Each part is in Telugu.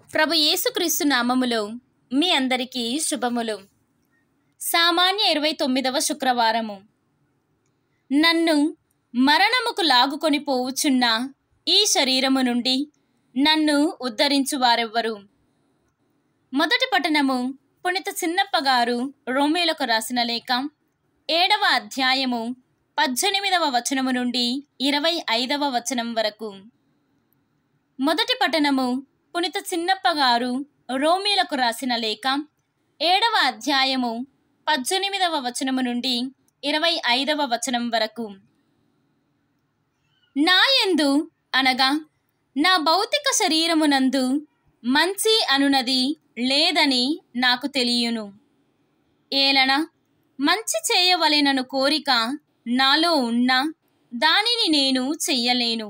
ప్రభు యేసుక్రీస్తు నామములో మీ అందరికీ శుభములు సామాన్య ఇరవై తొమ్మిదవ శుక్రవారము నన్ను మరణముకు లాగుకొని పోవుచున్న ఈ శరీరము నుండి నన్ను ఉద్ధరించు వారెవ్వరు మొదటి పట్టణము పునిత చిన్నప్ప గారు రోమేలకు రాసిన లేఖ ఏడవ అధ్యాయము పద్దెనిమిదవ వచనము నుండి ఇరవై ఐదవ వచనం వరకు మొదటి పట్టణము పునిత చిన్నప్ప గారు రోమిలకు రాసిన లేఖ ఏడవ అధ్యాయము పద్దెనిమిదవ వచనము నుండి ఇరవై ఐదవ వచనం వరకు నా యందు అనగా నా భౌతిక శరీరమునందు మంచి అనునది లేదని నాకు తెలియను ఏలన మంచి చేయవలెనను కోరిక నాలో ఉన్నా దానిని నేను చెయ్యలేను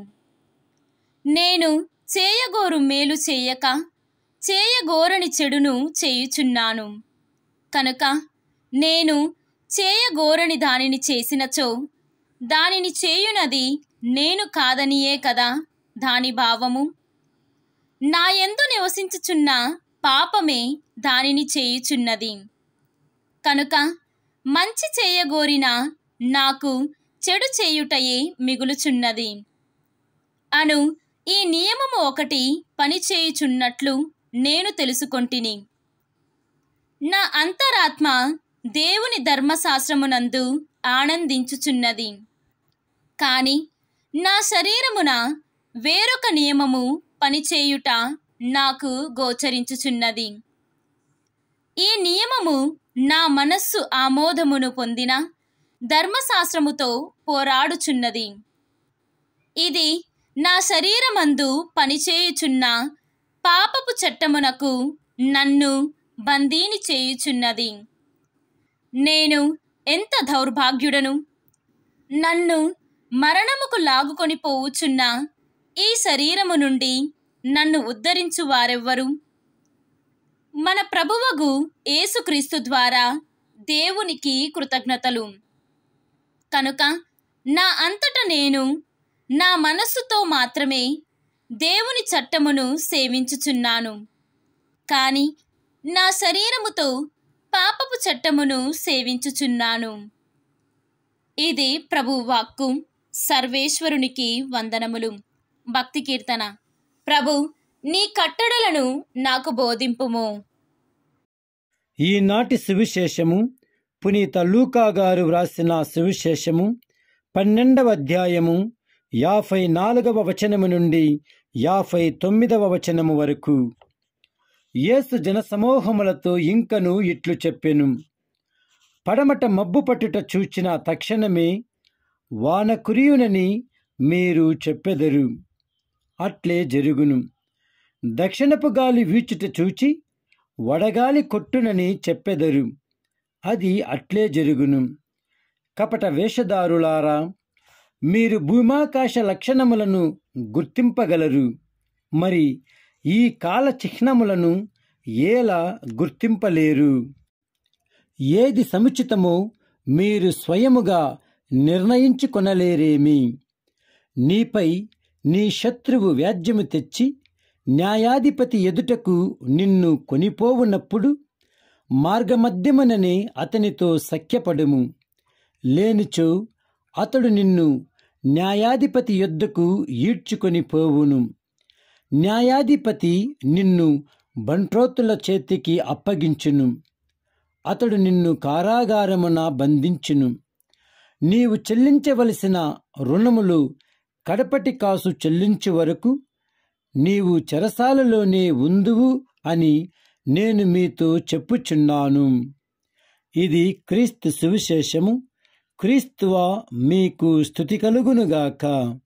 నేను చేయగోరు మేలు చేయక చేయగోరని చెడును చేయుచున్నాను కనుక నేను చేయగోరని దానిని చేసినచో దానిని చేయునది నేను కాదనియే కదా దాని భావము నా ఎందు నివసించుచున్న పాపమే దానిని చేయుచున్నది కనుక మంచి చేయగోరిన నాకు చెడు చేయుటయే మిగులుచున్నది అను ఈ నియమము ఒకటి పనిచేయుచున్నట్లు నేను తెలుసుకొంటిని నా అంతరాత్మ దేవుని ధర్మశాస్త్రమునందు ఆనందించుచున్నది కాని నా శరీరమున వేరొక నియమము పనిచేయుట నాకు గోచరించుచున్నది ఈ నియమము నా మనస్సు ఆమోదమును పొందిన ధర్మశాస్త్రముతో పోరాడుచున్నది ఇది నా శరీరమందు పనిచేయుచున్న పాపపు చట్టమునకు నన్ను బందీని చేయుచున్నది నేను ఎంత దౌర్భాగ్యుడను నన్ను మరణముకు లాగుకొని పోవుచున్న ఈ శరీరము నుండి నన్ను ఉద్ధరించు వారెవ్వరు మన ప్రభువగు యేసుక్రీస్తు ద్వారా దేవునికి కృతజ్ఞతలు కనుక నా అంతట నేను నా మనస్సుతో మాత్రమే దేవుని చట్టమును సేవించుచున్నాను కాని నా శరీరముతో పాపపు చట్టమును సేవించుచున్నాను ఇది ప్రభు వాక్కు సర్వేశ్వరునికి వందనములు భక్తి కీర్తన ప్రభు నీ కట్టడలను నాకు బోధింపుము ఈనాటి సువిశేషము పునీత లూకా గారు వ్రాసిన సువిశేషము పన్నెండవ అధ్యాయము యాభై నాలుగవ వచనము నుండి యాభై తొమ్మిదవ వచనము వరకు యేసు జనసమూహములతో ఇంకను ఇట్లు చెప్పెను పడమట మబ్బు పట్టుట చూచిన తక్షణమే వాన కురియునని మీరు చెప్పెదరు అట్లే జరుగును దక్షిణపు గాలి వీచుట చూచి వడగాలి కొట్టునని చెప్పెదరు అది అట్లే జరుగును కపట వేషధారులారా మీరు భూమాకాశ లక్షణములను గుర్తింపగలరు మరి ఈ కాల చిహ్నములను ఏలా గుర్తింపలేరు ఏది సముచితమో మీరు స్వయముగా నిర్ణయించుకొనలేరేమి నీపై నీ శత్రువు వ్యాజ్యము తెచ్చి న్యాయాధిపతి ఎదుటకు నిన్ను కొనిపోవునప్పుడు మార్గమధ్యముననే అతనితో సఖ్యపడుము లేనిచో అతడు నిన్ను న్యాయాధిపతి యొద్దకు ఈడ్చుకొని పోవును న్యాయాధిపతి నిన్ను బంట్రోతుల చేతికి అప్పగించును అతడు నిన్ను కారాగారమున బంధించును నీవు చెల్లించవలసిన రుణములు కడపటి కాసు చెల్లించు వరకు నీవు చెరసాలలోనే ఉందువు అని నేను మీతో చెప్పుచున్నాను ఇది క్రీస్తు సువిశేషము క్రీస్తువా మీకు స్థుతి కలుగునుగాక